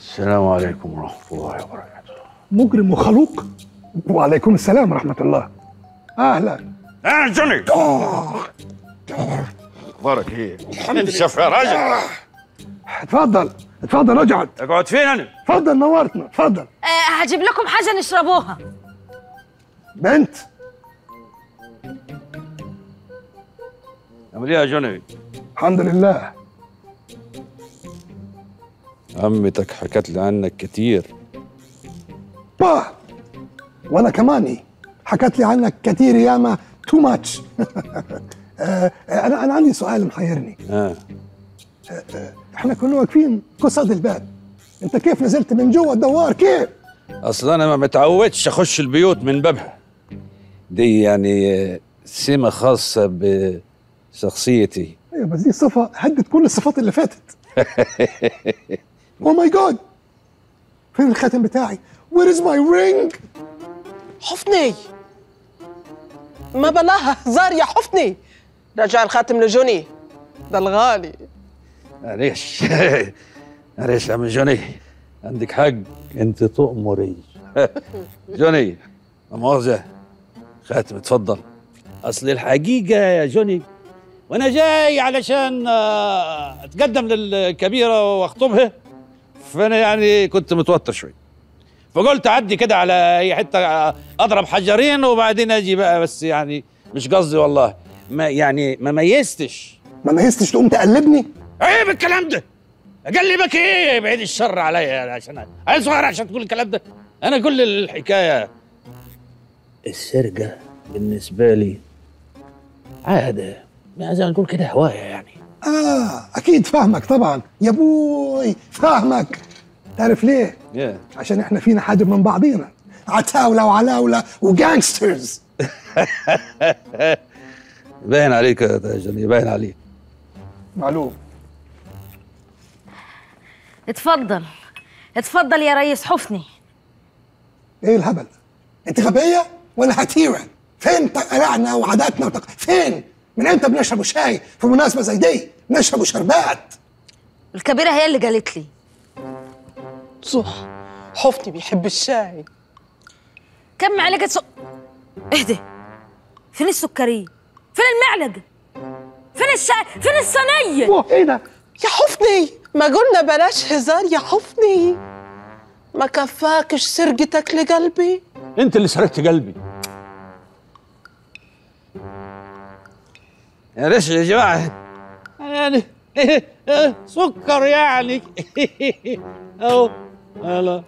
السلام عليكم ورحمة الله وبركاته مجرم وخلوق وعليكم السلام ورحمة الله أهلا اه جوني اخبارك ايه؟ انشف يا راجل اتفضل اتفضل اقعد اقعد فين انا؟ اتفضل نورتنا اتفضل آه هجيب لكم حاجه نشربوها بنت عامل ايه يا جوني؟ الحمد لله عمتك حكت لي عنك كتير با وانا كماني حكت لي عنك كتير ياما تو ماتش انا انا عندي سؤال محيرني اه احنا كنا واقفين قصاد الباب انت كيف نزلت من جوا الدوار كيف اصل انا ما متعودش اخش البيوت من بابها دي يعني آه، سمة خاصة بشخصيتي ايوه بس دي صفه هدت كل الصفات اللي فاتت او ماي جاد فين الخاتم بتاعي وير از ماي رينج حفني ما بلاها هزار يا حفني رجع الخاتم لجوني ده الغالي معلش معلش يا عم جوني عندك حق انت تؤمري جوني لا مؤاخذة خاتم اتفضل اصل الحقيقة يا جوني وانا جاي علشان آه، اتقدم للكبيرة واخطبها فانا يعني كنت متوتر شوي فقلت اعدي كده على اي حتة آه، اضرب حجرين وبعدين اجي بقى بس يعني مش قصدي والله ما يعني ما ميزتش ما ميزتش تقوم تقلبني عيب الكلام ده اقلبك ايه بعيد الشر عليا يعني عشان عيل صغير عشان تقول الكلام ده انا كل الحكايه السرقه بالنسبه لي عاده يعني زي ما نقول كده هوايه يعني اه اكيد فاهمك طبعا يا بوي فاهمك تعرف ليه yeah. عشان احنا فينا حاجه من بعضينا عتاوله وعلاوله وجانجسترز باين عليك يا جوني باين عليك معلوم اتفضل اتفضل يا ريس حفني ايه الهبل انت غبيه ولا هتيره فين تقلعنا وعاداتنا وتق... فين من امتى بنشربوا شاي في مناسبه زي دي نشربوا شربات الكبيره هي اللي قالت لي صح حفني بيحب الشاي كم معلقه سكر اهدى فين السكريه فين المعلقه فين الشاي فين الصينيه اوه ايه ده يا حفني ما قلنا بلاش هزار يا حفني ما كفاكش سرقتك لقلبي انت اللي سرقت قلبي يا ريش يا جماعه يعني سكر يعني اهو هلا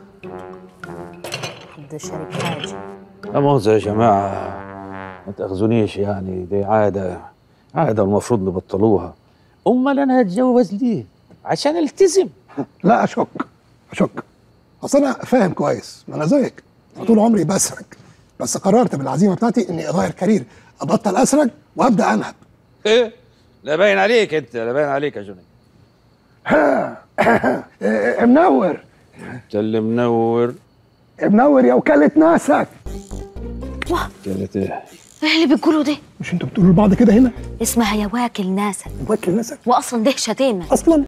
حد شارب حاجه لا مؤاخذة يا جماعة ما تأخذونيش يعني دي عادة عادة المفروض نبطلوها أمال أنا هتجوز ليه؟ عشان التزم لا اشك اشك اصل انا فاهم كويس ما انا زيك أنا طول عمري بسرق بس قررت بالعزيمه بتاعتي اني اغير كارير ابطل اسرق وابدا انهب إيه؟ لا باين عليك أنت لا باين عليك يا جوني إيه، منور أنت اللي منور منور يا وكاله ناسك كانت إيه؟ ايه اللي بتقولوا ده مش انتوا بتقولوا لبعض كده هنا اسمها يا واكل ناسك واكل ناسك واصلا ده شتيمه اصلا